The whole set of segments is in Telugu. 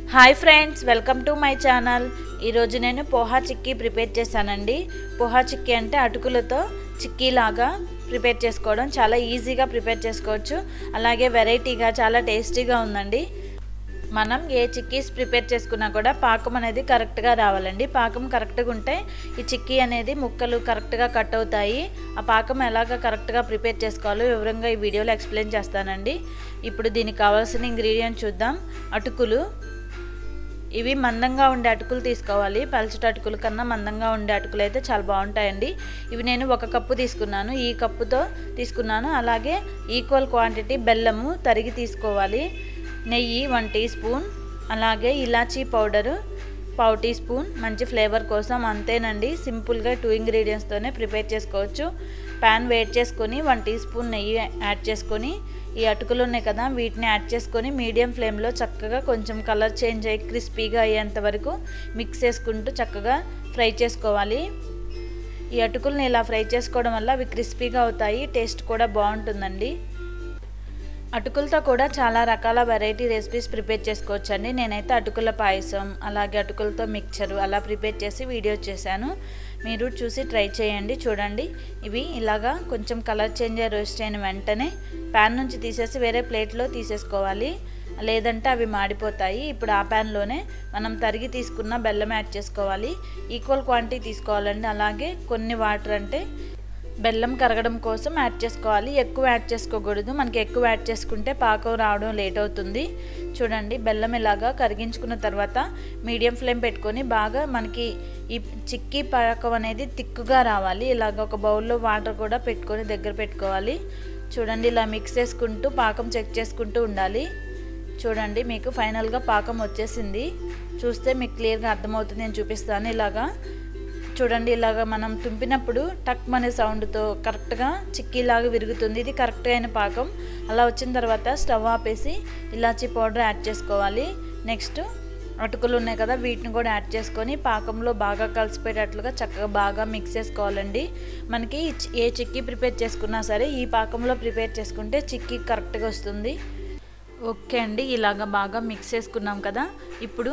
hi friends welcome to my channel ఈరోజు నేను పోహా చిక్కీ ప్రిపేర్ చేశానండి పోహా చిక్కీ అంటే అటుకులతో చిక్కీలాగా ప్రిపేర్ చేసుకోవడం చాలా ఈజీగా ప్రిపేర్ చేసుకోవచ్చు అలాగే వెరైటీగా చాలా టేస్టీగా ఉందండి మనం ఏ చిక్కీస్ ప్రిపేర్ చేసుకున్నా కూడా పాకం అనేది కరెక్ట్గా రావాలండి పాకం కరెక్ట్గా ఉంటే ఈ చిక్కీ అనేది ముక్కలు కరెక్ట్గా కట్ అవుతాయి ఆ పాకం ఎలాగ కరెక్ట్గా ప్రిపేర్ చేసుకోవాలో వివరంగా ఈ వీడియోలో ఎక్స్ప్లెయిన్ చేస్తానండి ఇప్పుడు దీనికి కావాల్సిన ఇంగ్రీడియంట్ చూద్దాం అటుకులు ఇవి మందంగా ఉండే అటుకులు తీసుకోవాలి పలచటి అటుకుల కన్నా మందంగా ఉండే అటుకులు అయితే చాలా బాగుంటాయండి ఇవి నేను ఒక కప్పు తీసుకున్నాను ఈ కప్పుతో తీసుకున్నాను అలాగే ఈక్వల్ క్వాంటిటీ బెల్లము తరిగి తీసుకోవాలి నెయ్యి వన్ టీ స్పూన్ అలాగే ఇలాచీ పౌడరు పావు టీ స్పూన్ మంచి ఫ్లేవర్ కోసం అంతేనండి సింపుల్గా టూ ఇంగ్రీడియంట్స్తోనే ప్రిపేర్ చేసుకోవచ్చు ప్యాన్ వేడి చేసుకొని వన్ టీ స్పూన్ నెయ్యి యాడ్ చేసుకొని ఈ అటుకులు ఉన్నాయి కదా వీటిని యాడ్ చేసుకొని మీడియం ఫ్లేమ్లో చక్కగా కొంచెం కలర్ చేంజ్ అయ్యి క్రిస్పీగా అయ్యేంత వరకు మిక్స్ చేసుకుంటూ చక్కగా ఫ్రై చేసుకోవాలి ఈ అటుకుల్ని ఇలా ఫ్రై చేసుకోవడం వల్ల అవి క్రిస్పీగా అవుతాయి టేస్ట్ కూడా బాగుంటుందండి అటుకులతో కూడా చాలా రకాల వెరైటీ రెసిపీస్ ప్రిపేర్ చేసుకోవచ్చండి నేనైతే అటుకుల పాయసం అలాగే అటుకులతో మిక్చరు అలా ప్రిపేర్ చేసి వీడియో చేశాను మీరు చూసి ట్రై చేయండి చూడండి ఇవి ఇలాగా కొంచెం కలర్ చేంజ్ అయ్యి రోస్ట్ అయిన వెంటనే ప్యాన్ నుంచి తీసేసి వేరే ప్లేట్లో తీసేసుకోవాలి లేదంటే అవి మాడిపోతాయి ఇప్పుడు ఆ ప్యాన్లోనే మనం తరిగి తీసుకున్న బెల్లం యాడ్ చేసుకోవాలి ఈక్వల్ క్వాంటిటీ తీసుకోవాలండి అలాగే కొన్ని వాటర్ అంటే బెల్లం కరగడం కోసం యాడ్ చేసుకోవాలి ఎక్కువ యాడ్ చేసుకోకూడదు మనకి ఎక్కువ యాడ్ చేసుకుంటే పాకం రావడం లేట్ అవుతుంది చూడండి బెల్లం ఇలాగా కరిగించుకున్న తర్వాత మీడియం ఫ్లేమ్ పెట్టుకొని బాగా మనకి ఈ చిక్కీ పాకం అనేది తిక్కుగా రావాలి ఇలాగ ఒక బౌల్లో వాటర్ కూడా పెట్టుకొని దగ్గర పెట్టుకోవాలి చూడండి ఇలా మిక్స్ చేసుకుంటూ పాకం చెక్ చేసుకుంటూ ఉండాలి చూడండి మీకు ఫైనల్గా పాకం వచ్చేసింది చూస్తే మీకు క్లియర్గా అర్థమవుతుంది నేను చూపిస్తాను ఇలాగా చూడండి ఇలాగ మనం తుంపినప్పుడు టక్ అనే సౌండ్తో కరెక్ట్గా చిక్కీలాగా విరుగుతుంది ఇది కరెక్ట్ అయిన పాకం అలా వచ్చిన తర్వాత స్టవ్ ఆపేసి ఇలాచీ పౌడర్ యాడ్ చేసుకోవాలి నెక్స్ట్ అటుకులు ఉన్నాయి కదా వీటిని కూడా యాడ్ చేసుకొని పాకంలో బాగా కలిసిపోయేటట్లుగా చక్కగా బాగా మిక్స్ చేసుకోవాలండి మనకి ఏ చిక్కీ ప్రిపేర్ చేసుకున్నా సరే ఈ పాకంలో ప్రిపేర్ చేసుకుంటే చిక్కీ కరెక్ట్గా వస్తుంది ఓకే అండి ఇలాగ బాగా మిక్స్ చేసుకున్నాం కదా ఇప్పుడు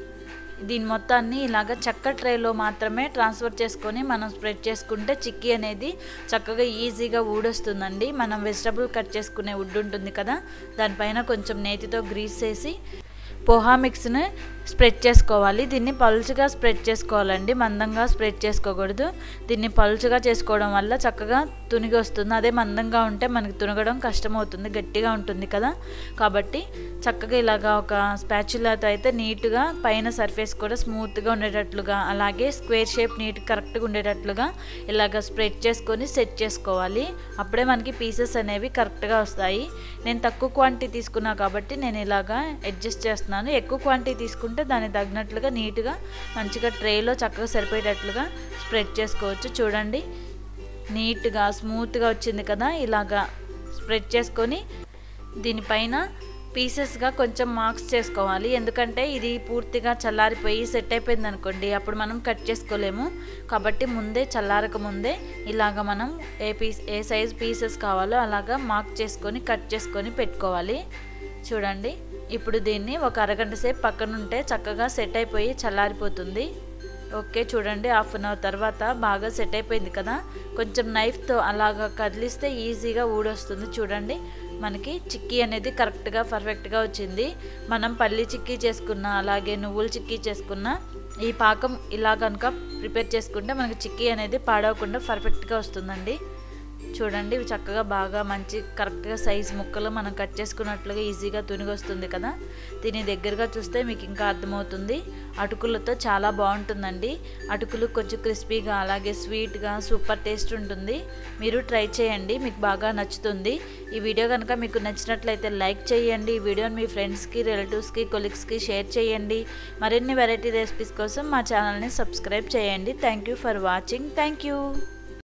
దీని మొత్తాన్ని ఇలాగ చెక్క ట్రేలో మాత్రమే ట్రాన్స్ఫర్ చేసుకొని మనం స్ప్రెడ్ చేసుకుంటే చిక్కీ అనేది చక్కగా ఈజీగా ఊడొస్తుందండి మనం వెజిటబుల్ కట్ చేసుకునే వుడ్ ఉంటుంది కదా దానిపైన కొంచెం నేతితో గ్రీస్ చేసి పోహా మిక్స్ని స్ప్రెడ్ చేసుకోవాలి దీన్ని పలుచుగా స్ప్రెడ్ చేసుకోవాలండి మందంగా స్ప్రెడ్ చేసుకోకూడదు దీన్ని పలుచుగా చేసుకోవడం వల్ల చక్కగా తునిగి వస్తుంది అదే మందంగా ఉంటే మనకి తునగడం కష్టమవుతుంది గట్టిగా ఉంటుంది కదా కాబట్టి చక్కగా ఇలాగా ఒక స్పాచులాతో అయితే నీట్గా పైన సర్ఫేస్ కూడా స్మూత్గా ఉండేటట్లుగా అలాగే స్క్వేర్ షేప్ నీట్ కరెక్ట్గా ఉండేటట్లుగా ఇలాగ స్ప్రెడ్ చేసుకొని సెట్ చేసుకోవాలి అప్పుడే మనకి పీసెస్ అనేవి కరెక్ట్గా వస్తాయి నేను తక్కువ క్వాంటిటీ తీసుకున్నా కాబట్టి నేను ఇలాగా అడ్జస్ట్ చేస్తున్నాను ఎక్కువ క్వాంటిటీ తీసుకుంటే దానికి తగినట్లుగా నీట్గా మంచిగా ట్రేలో చక్కగా సరిపోయేటట్లుగా స్ప్రెడ్ చేసుకోవచ్చు చూడండి నీట్గా స్మూత్గా వచ్చింది కదా ఇలాగా స్ప్రెడ్ చేసుకొని దీనిపైన పీసెస్గా కొంచెం మార్క్స్ చేసుకోవాలి ఎందుకంటే ఇది పూర్తిగా చల్లారిపోయి సెట్ అయిపోయింది అనుకోండి అప్పుడు మనం కట్ చేసుకోలేము కాబట్టి ముందే చల్లారక ముందే ఇలాగ మనం ఏ పీస్ ఏ సైజ్ పీసెస్ కావాలో అలాగా మార్క్ చేసుకొని కట్ చేసుకొని పెట్టుకోవాలి చూడండి ఇప్పుడు దీన్ని ఒక అరగంట సేపు పక్కన ఉంటే చక్కగా సెట్ అయిపోయి చల్లారిపోతుంది ఓకే చూడండి హాఫ్ అన్ అవర్ తర్వాత బాగా సెట్ అయిపోయింది కదా కొంచెం నైఫ్తో అలాగా కదిలిస్తే ఈజీగా ఊడొస్తుంది చూడండి మనకి చిక్కీ అనేది కరెక్ట్గా పర్ఫెక్ట్గా వచ్చింది మనం పల్లి చిక్కీ చేసుకున్న అలాగే నువ్వుల చిక్కీ చేసుకున్న ఈ పాకం ఇలా కనుక ప్రిపేర్ చేసుకుంటే మనకి చిక్కీ అనేది పాడవకుండా పర్ఫెక్ట్గా వస్తుందండి చూడండి ఇవి చక్కగా బాగా మంచి కరెక్ట్గా సైజ్ ముక్కలు మనం కట్ చేసుకున్నట్లుగా ఈజీగా తునిగి వస్తుంది కదా దీని దగ్గరగా చూస్తే మీకు ఇంకా అర్థమవుతుంది అటుకులతో చాలా బాగుంటుందండి అటుకులు కొంచెం క్రిస్పీగా అలాగే స్వీట్గా సూపర్ టేస్ట్ ఉంటుంది మీరు ట్రై చేయండి మీకు బాగా నచ్చుతుంది ఈ వీడియో కనుక మీకు నచ్చినట్లయితే లైక్ చేయండి ఈ వీడియోని మీ ఫ్రెండ్స్కి రిలేటివ్స్కి కొలీగ్స్కి షేర్ చేయండి మరిన్ని వెరైటీ రెసిపీస్ కోసం మా ఛానల్ని సబ్స్క్రైబ్ చేయండి thank you for watching thank you